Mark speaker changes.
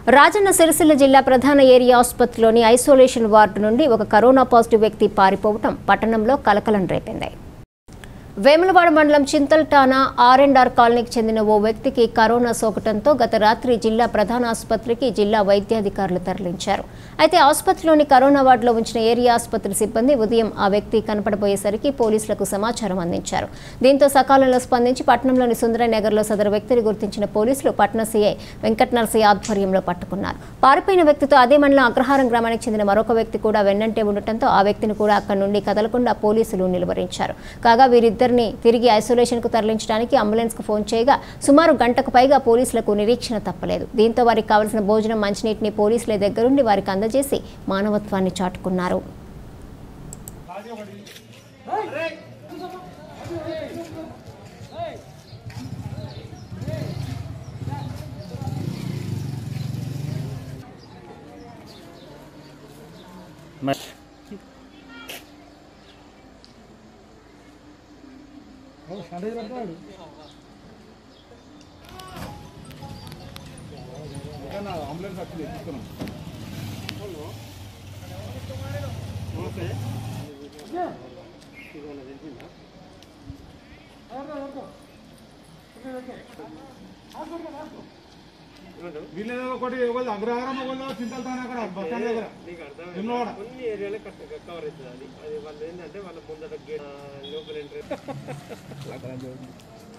Speaker 1: రాజన్న సిరిసిల్ల జిల్లా ప్రధాన area ఆసుపత్రిలోని isolation ward నుండి ఒక కరోనా పాజిటివ్ వ్యక్తి పారిపోవటం పట్టణంలో కలకలం రేపింది వేములవాడ మండలం చింతల్టానా ఆర్ అండ్ ఆర్ కాలనీకి చెందిన ఓ వ్యక్తికి కరోనా సోకటంతో గత రాత్రి జిల్లా ప్రధాన ఆసుపత్రికి జిల్లా వైద్యాధికారులు తరలించారు అయితే ఆసుపత్రిలోని కరోనా వార్డులో ఉంచిన ఏరియా ఆసుపత్రి సిబ్బంది ఉదయం ఆ వ్యక్తి కనపడబోయేసరికి పోలీసులకు సమాచారం అందించారు దీంతో సకాలంలో స్పందించి పట్టణంలోని సుందరనగర్లో సదరు వ్యక్తిని గుర్తించిన పోలీసులు పట్టణ సీఐ వెంకట నరసయ్య ఆధ్వర్యంలో పట్టుకున్నారు పారిపోయిన వ్యక్తితో అదే మండలం అగ్రహారం గ్రామానికి చెందిన మరొక వ్యక్తి కూడా వెన్నంటే ఉండటంతో ఆ వ్యక్తిని కూడా అక్కడి నుండి కదలకుండా పోలీసులు నిలువరించారు కాగా వీరిద్దరిని తిరిగి ఐసోలేషన్ కు తరలించడానికి అంబులెన్స్ కు ఫోన్ చేయగా సుమారు గంటకు పైగా పోలీసులకు నిరీక్షణ తప్పలేదు దీంతో వారికి కావలసిన భోజనం మంచినీటిని పోలీసుల దగ్గరుండి వారికి అందజేసి మానవత్వాన్ని చాటుకున్నారు
Speaker 2: వీళ్ళేదో ఒకటి ఒకళ్ళు అగ్రహారం ఒకళ్ళు చింతలతానే అక్కడ బస్ స్టాండ్ దగ్గర నిమ్మవాడ
Speaker 3: కొన్ని ఏరియాలో కరెక్ట్ కవర్ అవుతుంది అది అది వాళ్ళు ఏంటంటే వాళ్ళ ముందర గేట్ లోపల ఎంట్రీ